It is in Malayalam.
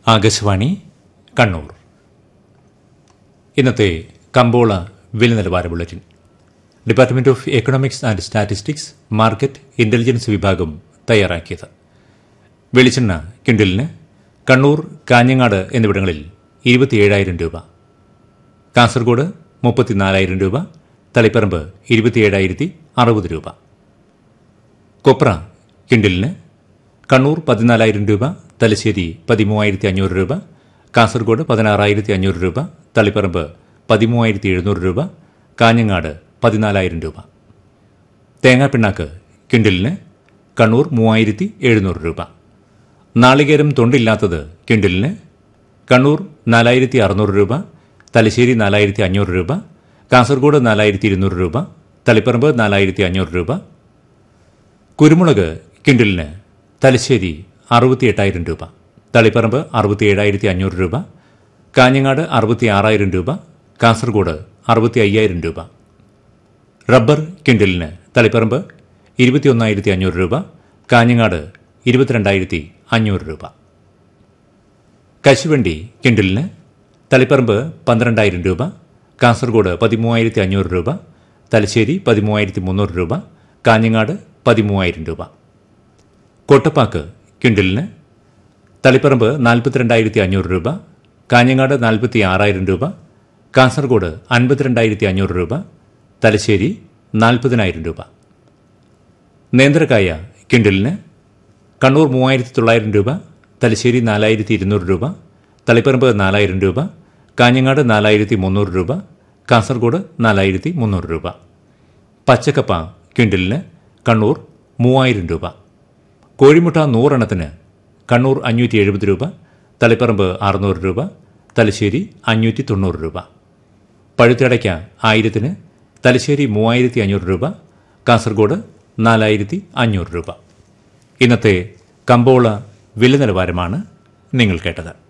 ആകാശവാണി കണ്ണൂർ ഇന്നത്തെ കമ്പോള വില നിലവാര bulletin department of economics and statistics market intelligence വിഭാഗം തയ്യാറാക്കിയത് വെളിച്ചെണ്ണ കിൻഡലിന് കണ്ണൂർ കാഞ്ഞങ്ങാട് എന്നിവിടങ്ങളിൽ ഇരുപത്തിയേഴായിരം രൂപ കാസർഗോഡ് മുപ്പത്തിനാലായിരം രൂപ തളിപ്പറമ്പ് ഇരുപത്തിയേഴായിരത്തി അറുപത് രൂപ കൊപ്ര കിൻഡലിന് കണ്ണൂർ പതിനാലായിരം രൂപ തലശ്ശേരി പതിമൂവായിരത്തി അഞ്ഞൂറ് രൂപ കാസർഗോഡ് പതിനാറായിരത്തി അഞ്ഞൂറ് രൂപ തളിപ്പറമ്പ് പതിമൂവായിരത്തി എഴുന്നൂറ് രൂപ കാഞ്ഞങ്ങാട് പതിനാലായിരം രൂപ തേങ്ങാപ്പിണ്ണാക്ക് ക്വിൻ്റലിന് കണ്ണൂർ മൂവായിരത്തി എഴുന്നൂറ് രൂപ നാളികേരം തൊണ്ടില്ലാത്തത് ക്വിൻ്റലിന് കണ്ണൂർ നാലായിരത്തി അറുന്നൂറ് രൂപ തലശ്ശേരി നാലായിരത്തി അഞ്ഞൂറ് രൂപ കാസർഗോഡ് നാലായിരത്തി ഇരുന്നൂറ് രൂപ തളിപ്പറമ്പ് നാലായിരത്തി അഞ്ഞൂറ് രൂപ കുരുമുളക് കിൻഡലിന് തലശ്ശേരി അറുപത്തി എട്ടായിരം രൂപ തളിപ്പറമ്പ് അറുപത്തി ഏഴായിരത്തി അഞ്ഞൂറ് രൂപ കാഞ്ഞങ്ങാട് അറുപത്തി ആറായിരം രൂപ കാസർഗോഡ് അറുപത്തി അയ്യായിരം രൂപ റബ്ബർ കിൻഡലിന് തളിപ്പറമ്പ് ഇരുപത്തിയൊന്നായിരത്തി അഞ്ഞൂറ് രൂപ കാഞ്ഞങ്ങാട് ഇരുപത്തിരണ്ടായിരത്തി അഞ്ഞൂറ് രൂപ കശുവണ്ടി കിൻഡലിന് തളിപ്പറമ്പ് പന്ത്രണ്ടായിരം രൂപ കാസർഗോഡ് പതിമൂവായിരത്തി അഞ്ഞൂറ് രൂപ തലശ്ശേരി പതിമൂവായിരത്തി മുന്നൂറ് രൂപ കാഞ്ഞങ്ങാട് പതിമൂവായിരം രൂപ കൊട്ടപ്പാക്ക് ക്വിൻ്റലിന് തളിപ്പറമ്പ് നാൽപ്പത്തിരണ്ടായിരത്തി അഞ്ഞൂറ് രൂപ കാഞ്ഞങ്ങാട് നാൽപ്പത്തി ആറായിരം രൂപ കാസർഗോഡ് അൻപത്തിരണ്ടായിരത്തി അഞ്ഞൂറ് രൂപ തലശ്ശേരി നാൽപ്പതിനായിരം രൂപ നേന്ത്രക്കായ ക്വിൻ്റലിന് കണ്ണൂർ മൂവായിരത്തി തൊള്ളായിരം രൂപ തലശ്ശേരി നാലായിരത്തി ഇരുന്നൂറ് രൂപ തളിപ്പറമ്പ് നാലായിരം രൂപ കാഞ്ഞങ്ങാട് നാലായിരത്തി മുന്നൂറ് രൂപ കാസർഗോഡ് നാലായിരത്തി മുന്നൂറ് രൂപ പച്ചക്കപ്പ ക്വിൻ്റലിന് കണ്ണൂർ മൂവായിരം രൂപ കോഴിമുട്ട നൂറെണ്ണത്തിന് കണ്ണൂർ അഞ്ഞൂറ്റി എഴുപത് രൂപ തളിപ്പറമ്പ് അറുന്നൂറ് രൂപ തലശ്ശേരി അഞ്ഞൂറ്റി തൊണ്ണൂറ് രൂപ പഴുത്തടയ്ക്ക ആയിരത്തിന് തലശ്ശേരി മൂവായിരത്തി അഞ്ഞൂറ് രൂപ കാസർഗോഡ് നാലായിരത്തി അഞ്ഞൂറ് രൂപ ഇന്നത്തെ കമ്പോള വില നിലവാരമാണ് നിങ്ങൾ കേട്ടത്